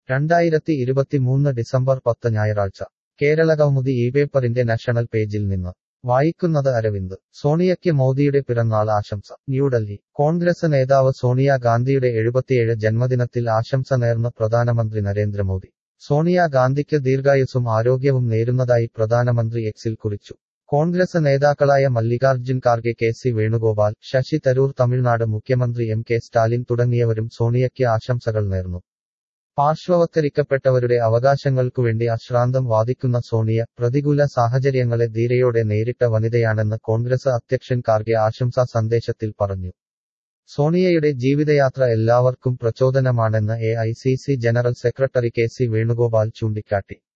രണ്ടായിരത്തി ഇരുപത്തിമൂന്ന് ഡിസംബർ പത്ത് ഞായറാഴ്ച കേരളകൗമുദി ഈ പേപ്പറിന്റെ നാഷണൽ പേജിൽ നിന്ന് വായിക്കുന്നത് അരവിന്ദ് സോണിയയ്ക്ക് മോദിയുടെ പിറന്നാൾ ആശംസ ന്യൂഡൽഹി കോൺഗ്രസ് നേതാവ് സോണിയ ഗാന്ധിയുടെ എഴുപത്തിയേഴ് ജന്മദിനത്തിൽ ആശംസ നേർന്ന് പ്രധാനമന്ത്രി നരേന്ദ്രമോദി സോണിയ ഗാന്ധിക്ക് ദീർഘായുസ്സും ആരോഗ്യവും നേരുന്നതായി പ്രധാനമന്ത്രി എക്സിൽ കുറിച്ചു കോൺഗ്രസ് നേതാക്കളായ മല്ലികാർജ്ജുൻ ഖാർഗെ കെ സി വേണുഗോപാൽ ശശി തരൂർ തമിഴ്നാട് മുഖ്യമന്ത്രി എം കെ സ്റ്റാലിൻ തുടങ്ങിയവരും സോണിയയ്ക്ക് ആശംസകൾ നേർന്നു പാർശ്വവത്കരിക്കപ്പെട്ടവരുടെ അവകാശങ്ങൾക്കുവേണ്ടി അശ്രാന്തം വാദിക്കുന്ന സോണിയ പ്രതികൂല സാഹചര്യങ്ങളെ ധീരയോടെ നേരിട്ട വനിതയാണെന്ന് കോൺഗ്രസ് അധ്യക്ഷൻ ഖാർഗെ ആശംസാ സന്ദേശത്തിൽ പറഞ്ഞു സോണിയയുടെ ജീവിതയാത്ര എല്ലാവർക്കും പ്രചോദനമാണെന്ന് A I C C general secretary K C Venugopal ചൂണ്ടിക്കാട്ടി